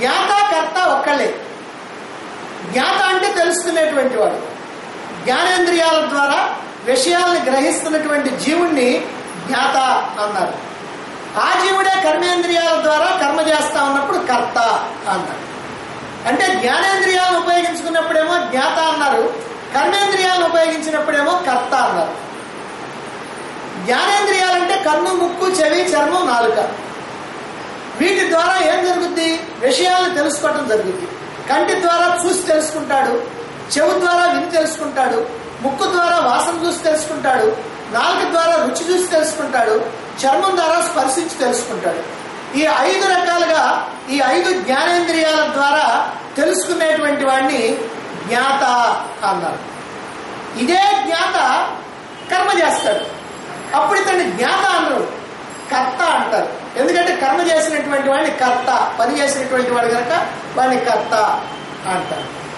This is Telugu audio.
జ్ఞాత కర్త ఒక్కళ్ళే జ్ఞాత అంటే తెలుసుకునేటువంటి వాడు జ్ఞానేంద్రియాల ద్వారా విషయాలను గ్రహిస్తున్నటువంటి జీవుణ్ణి జ్ఞాత అన్నారు ఆ జీవుడే కర్మేంద్రియాల ద్వారా కర్మ చేస్తా ఉన్నప్పుడు కర్త అన్నారు అంటే జ్ఞానేంద్రియాలను ఉపయోగించుకున్నప్పుడేమో జ్ఞాత అన్నారు కర్మేంద్రియాలను ఉపయోగించినప్పుడేమో కర్త అన్నారు జ్ఞానేంద్రియాలంటే కన్ను ముక్కు చెవి చర్మం నాలుక వీటి ద్వారా ఏం జరుగుద్ది విషయాలను తెలుసుకోవటం జరుగుద్ది కంటి ద్వారా చూసి తెలుసుకుంటాడు చెవు ద్వారా విని తెలుసుకుంటాడు ముక్కు ద్వారా వాసన చూసి తెలుసుకుంటాడు నాలుక ద్వారా రుచి చూసి తెలుసుకుంటాడు చర్మం ద్వారా స్పర్శించి తెలుసుకుంటాడు ఈ ఐదు రకాలుగా ఈ ఐదు జ్ఞానేంద్రియాల ద్వారా తెలుసుకునేటువంటి వాడిని జ్ఞాత అన్నారు ఇదే జ్ఞాత కర్మ చేస్తాడు అప్పుడు ఇతన్ని జ్ఞాత అన్నారు కర్త అంటారు ఎందుకంటే కర్మ చేసినటువంటి వాడిని కర్త పని చేసినటువంటి వాడు కనుక వాడిని కర్త అంటారు